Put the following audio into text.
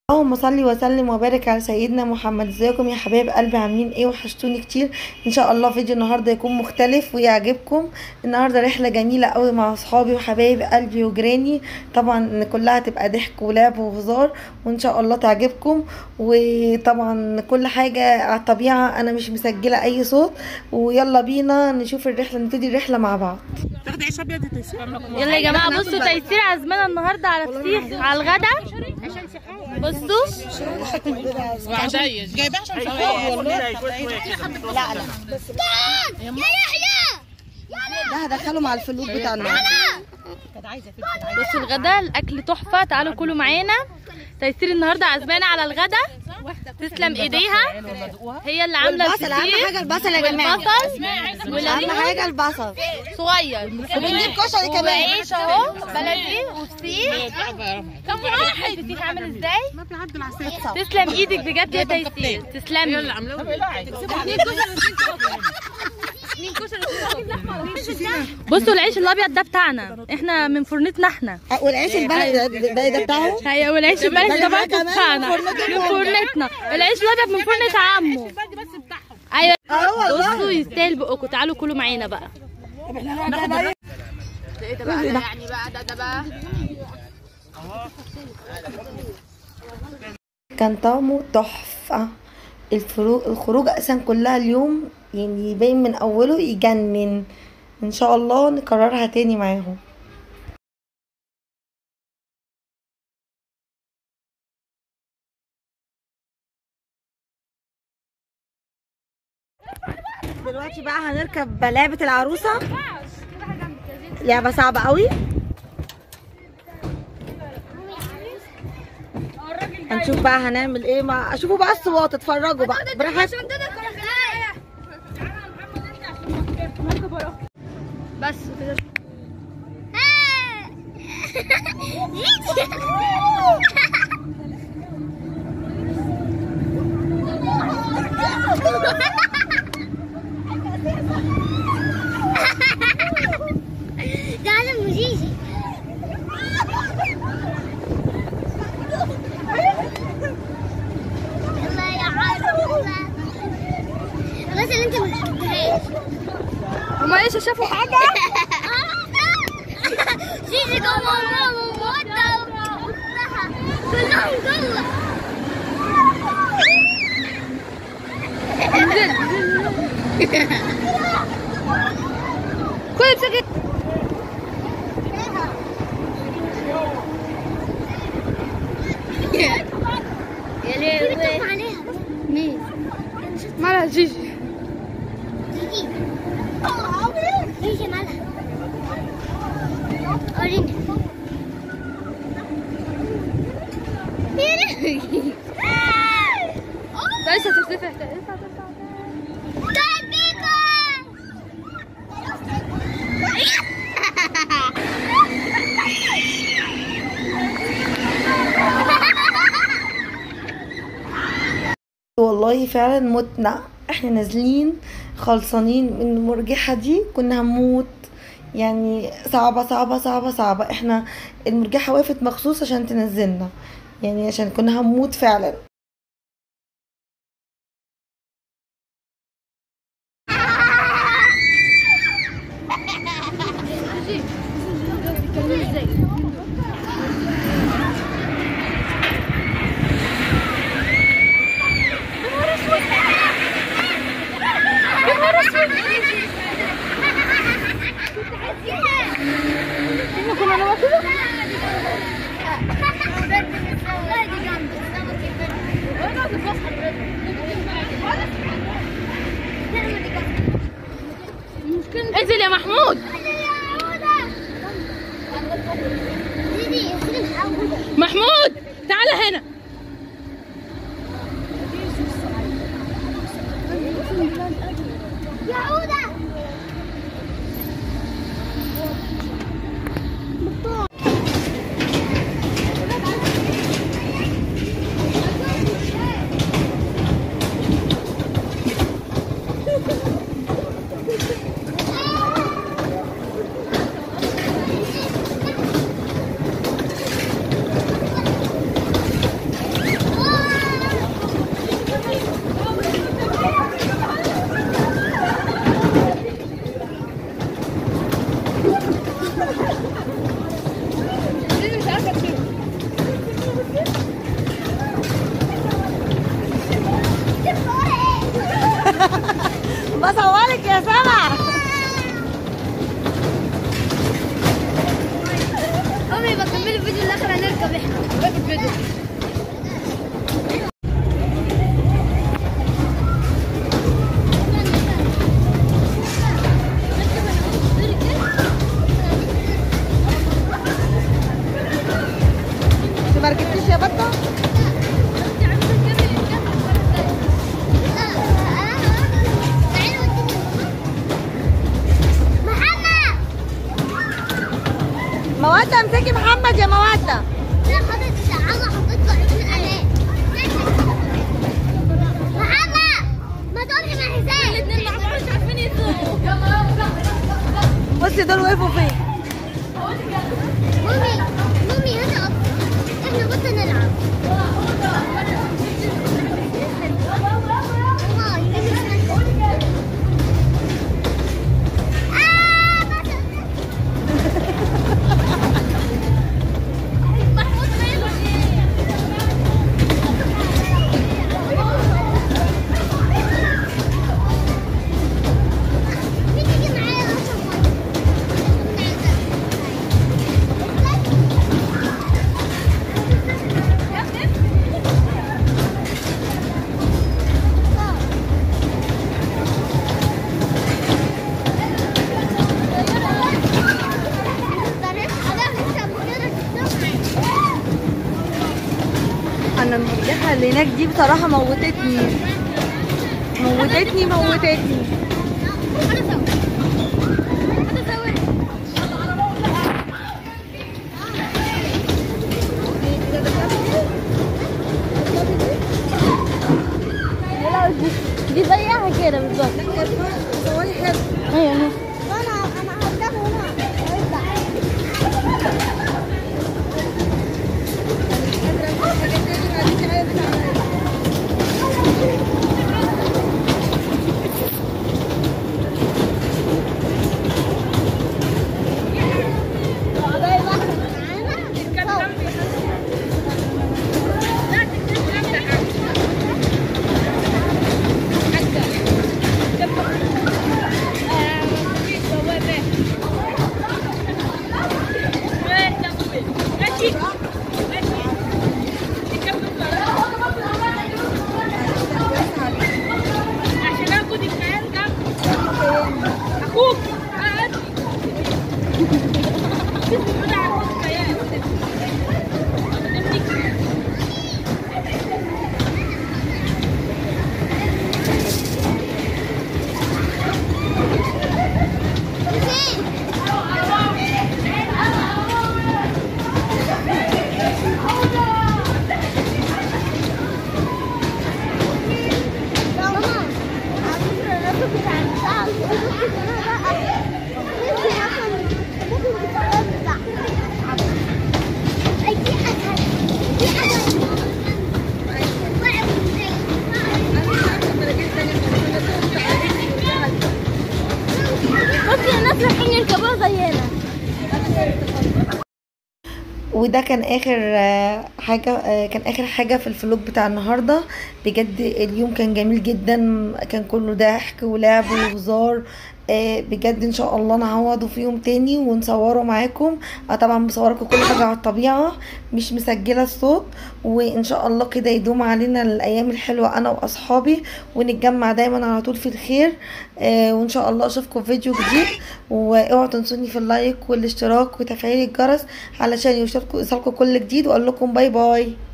اللهم صل وسلم وبارك على سيدنا محمد ازيكم يا حبايب قلبي عاملين ايه وحشتوني كتير ان شاء الله فيديو النهارده يكون مختلف ويعجبكم النهارده رحله جميله قوي مع اصحابي وحبايب قلبي وجيراني طبعا كلها تبقى ضحك ولعب وهزار وان شاء الله تعجبكم وطبعا كل حاجه على الطبيعه انا مش مسجله اي صوت ويلا بينا نشوف الرحله نبتدي الرحله مع بعض تاخدي عيش ابيض يا تيسير يلا يا جماعه بصوا تيسير عزمنا النهارده على فسيخ على الغدا بصوا وعشايش جايباه عشان صحابي والله لا لا ده هدخله مع الفلوس بتاعنا بصوا الغدا الاكل تحفه تعالوا كلوا معانا تيسير النهارده عزمانه على الغدا تسلم ايديها هي اللي عامله والبصل اهم الفسيخ حاجه البصل يا جماعه والبصل اهم والليمون حاجه البصل صغير وبنجيب كشري كمان وعيش اهو بلدي وفسيخ كم واحد الفسيخ عامل ازاي ما في حد العسل تسلم ايدك بجد يا تيسير تسلمي بصوا العيش الابيض ده بتاعنا احنا من فرنتنا احنا والعيش البلد ده- ده ده بتاعه هي والعيش البلدي ده ده برضه كمان بتاعنا من فرنتنا. من فرنتنا العيش الابيض من فرنة عمه ايوه اه والله بصوا يستاهل بقكم تعالوا كلوا معانا بقى كان طعمه تحفة الفروق الخروج أساسا كلها اليوم يعني باين من أوله يجنن إن شاء الله نكررها تاني معاهم دلوقتي بقى هنركب لعبة العروسة لعبة صعبة قوي هنشوف بقى هنعمل ايه مع اشوفوا بقى الصوات اتفرجوا بقى براحتكم بس كده ده عالم مجيجي يلا يا عالم بس اللي انت ما شفتهاش هما ايش شافوا حاجه جيجي كمان ماما وموتة واختها كلهم جوه كل سكت يا لهوي عليها مين؟ مالها جيجي جيجي جيجي مالها وريني يا لهوي لسه ترتفع ترتفع والله فعلا متنا احنا نازلين خلصانين من المرجحة دي كنا هنموت يعني صعبة صعبة صعبة صعبة احنا المرجحة وقفت مخصوص عشان تنزلنا يعني عشان كنا هنموت فعلا انزل يا محمود محمود تعال هنا يا عودة يا سما امي بكمل الفيديو الاخر هنركب احنا باخد فيديو انت ما ركبتيش يا بطه محمد مودة امسكي محمد يا مودة لا حضرتك عاوزه حضرتك في الامان محمد ما تقولش مع حسين الاثنين مع بعض مش عارفين يسوقوا بصي دول وقفوا فين مامي مامي هنا أكتر. احنا بس نلعب ماما، يجي اسمك. آه، بس. محمود فين؟ مين يجي معايا اشرب انا المرجحة اللي هناك دي بصراحة موتتني موتتني موتتني دي زيها كده بالظبط صوري حلو ايوه اهو عشان اخد الكلام ده اخوك قاعد بصي الناس رايحين يركبوها زينا وده كان اخر آه، حاجة آه، كان اخر حاجة في الفلوج بتاع النهاردة بجد اليوم كان جميل جدا كان كله ضحك ولعب وهزار آه، بجد ان شاء الله نعوضه في يوم تاني ونصوره معاكم اه طبعا بصوركم كل حاجة على الطبيعة مش مسجلة الصوت وان شاء الله كده يدوم علينا الايام الحلوة انا واصحابي ونتجمع دايما على طول في الخير آه، وان شاء الله اشوفكم في فيديو جديد واوعوا تنسوني في اللايك والاشتراك وتفعيل الجرس علشان يوصلكم يوصلكم كل جديد واقول لكم باي باي